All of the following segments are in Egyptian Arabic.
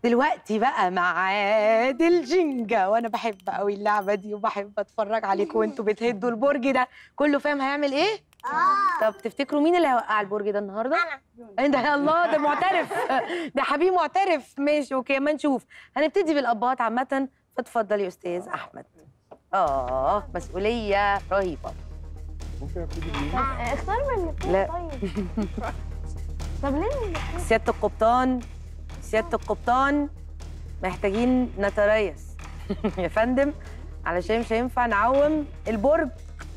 دلوقتي بقى ميعاد الجينجا وانا بحب قوي اللعبه دي وبحب اتفرج عليكم وانتوا بتهدوا البرج ده كله فاهم هيعمل ايه اه طب تفتكروا مين اللي هيوقع البرج ده النهارده انا ده يا الله ده معترف ده حبيب معترف ماشي اوكي ما نشوف هنبتدي بالابهات عامه فاتفضل يا استاذ احمد اه مسؤوليه رهيبه ممكن ابتدي بمين؟ اختار من الاثنين لا. طيب طب ليه من الاثنين؟ سياده القبطان سياده القبطان محتاجين نتريث يا فندم علشان مش هينفع نعوم البرج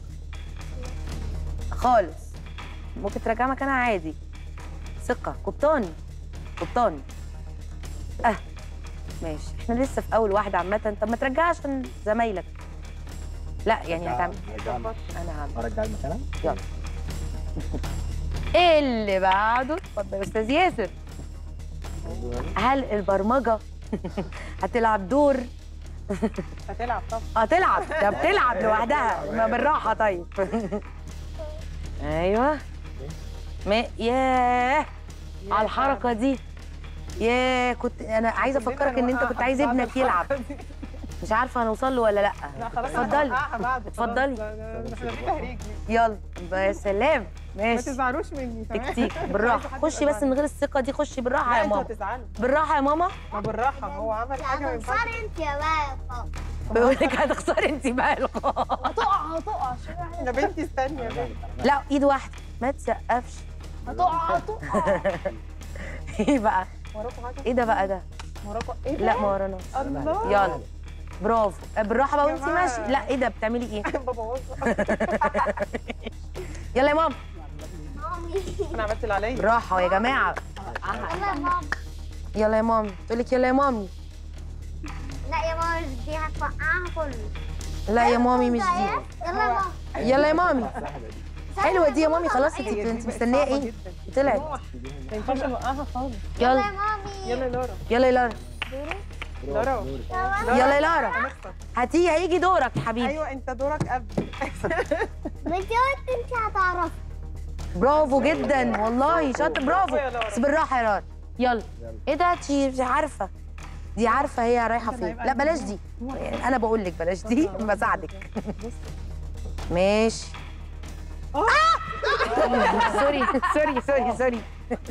خالص ممكن ترجع مكانها عادي ثقة قبطان قبطان اه ماشي احنا لسه في اول واحدة عامة طب ما ترجعها عشان زمايلك لا يعني هتعمل هرجع انا هعمل ارجع المكان يلا ايه اللي بعده اتفضل يا استاذ ياسر هل البرمجه هتلعب دور هتلعب طبعا هتلعب ده بتلعب لوحدها ما بالراحه طيب ايوه ما ياه على الحركه دي ياه كنت انا عايزه افكرك ان انت كنت عايز ابنك يلعب مش عارفه هنوصل له ولا لا لا خلاص اتفضلي اتفضلي. احنا في تهريج يلا يا سلام ما ماشي تزعلوش مني تمام تكتيك بالراحه خشي بس من غير الثقه دي خشي بالراحه لا يا انتوا ماما هتزعلوا بالراحه يا ماما ما بالراحه هو عمل حاجه ما ينفعش هتخسري انت يا بابا بيقول لك هتخسري انت بقى الخ- هتقع هتقع يا بنتي استني يا بنتي لا ايد واحده ما تسقفش هتقع هتقع ايه بقى وراكوا حاجه ايه ده بقى ده وراكوا ايه ده؟ لا ما ورانا الله يلا برافو بالراحه بقى وانت جماعة. ماشي لا ايه ده بتعملي ايه ببوظ يلا يا ماما مامي انا عملت اللي عليا بالراحه يا جماعه يلا يا ماما يلا يا مامي تقول لك يلا يا مامي لا يا ماما مش دي هتوقعها كله لا يا مامي مش دي يلا يا ماما يلا يا مامي حلوه دي يا مامي خلاص انت هي دي انت بقت مستنيه صعبة ايه جدا. طلعت ما ينفعش نوقعها خالص يلا يلا يا مامي يلا يا لورا يلا يا لارا لورا يلا يا لارا هنخسر. هتيجي هيجي دورك يا حبيبي ايوه انت دورك قبل ما انت قلت انت هتعرفي برافو جدا والله شاطر برافو يا لارا. بس بالراحه يا لارا يلا ايه ده دي دي عارفه دي عارفه هي رايحه فين لا بلاش دي يعني انا بقول لك بلاش دي بساعدك ماشي سوري سوري سوري سوري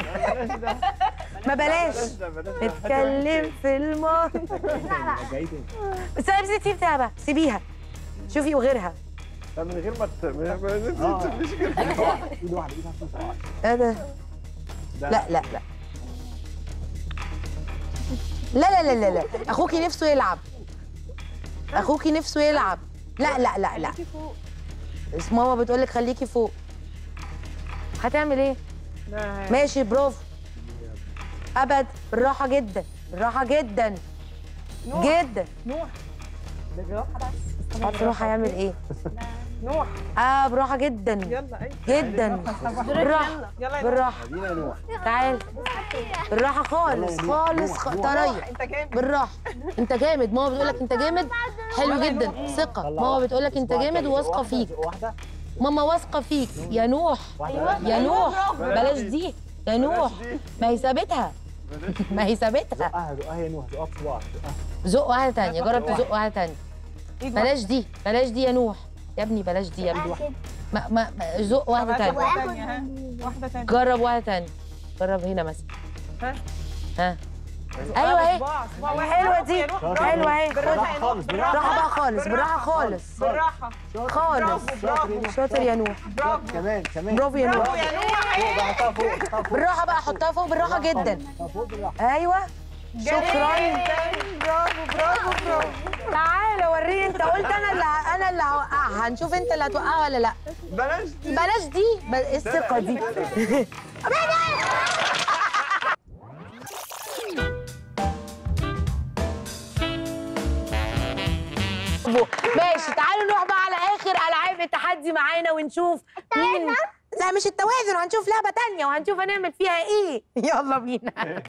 ما بلاش نتكلم في الماضي جاي تاني بس انا سيبي بتاعها بقى سيبيها شوفي وغيرها طب من غير ما ت... ما- ما- اه ما- مش كده ايد واحده ايد واحده ايد واحده ايه ده لا لا لا لا لا لا لا لا اخوكي نفسه يلعب اخوكي نفسه يلعب لا لا لا لا بس ماما بتقول لك خليكي فوق هتعمل ايه لا ماشي برافو ابد بالراحه جدا بالراحه جدا نوح جدا نوح بالراحه بس عارف روح هيعمل ايه نوح اه براحه جدا يلا اي جدا بالراحه يلا يا نوح بالراحه ادينا نوح تعال بالراحه خالص خالص خ... طريه انت جامد بالراحه انت جامد ماما بتقول لك انت جامد حلو جدا ثقه ماما بتقول لك انت جامد وواثقه فيك واحده ماما واثقه فيك يا نوح واحده يا نوح بلاش دي يا نوح ما هي سابتها ما هي سابتها زقها زقها يا نوح زقها في بعض زقها زق واحده تانية جرب تزق واحده تانية ايد بلاش دي بلاش دي يا نوح يا ابني بلاش دي يا ابني ما ما ما- زق واحده واحدة. تانية واحدة تانية ها واحدة تانية جرب واحده تانية جرب هنا مثلا ها ها ايوه اهي صباع صباع واحد حلوه برافو يا دي نوح، حلوه اهي بالراحه خد خالص بالراحه بالراحه بقى خالص بالراحه خالص بالراحة خالص برافو شاطر يا نوح برافو كمان كمان برافو يا برافو نوح يا نوح فوق بقى حطها فوق حطها فوق بالراحه بقى حطها فوق بالراحه جدا حطها فوق بالراحه ايوه شكرا جميل. برافو برافو برافو تعالى وريني انت قلت انا اللي ه- انا اللي هوقعها هنشوف انت اللي هتوقعها ولا لا بلاش دي بلاش دي ب- ايه الثقه دي ماشي تعالوا نروح بقى على اخر العاب التحدي معانا ونشوف مين لا مش التوازن وهنشوف لعبه تانية وهنشوف هنعمل فيها ايه يلا بينا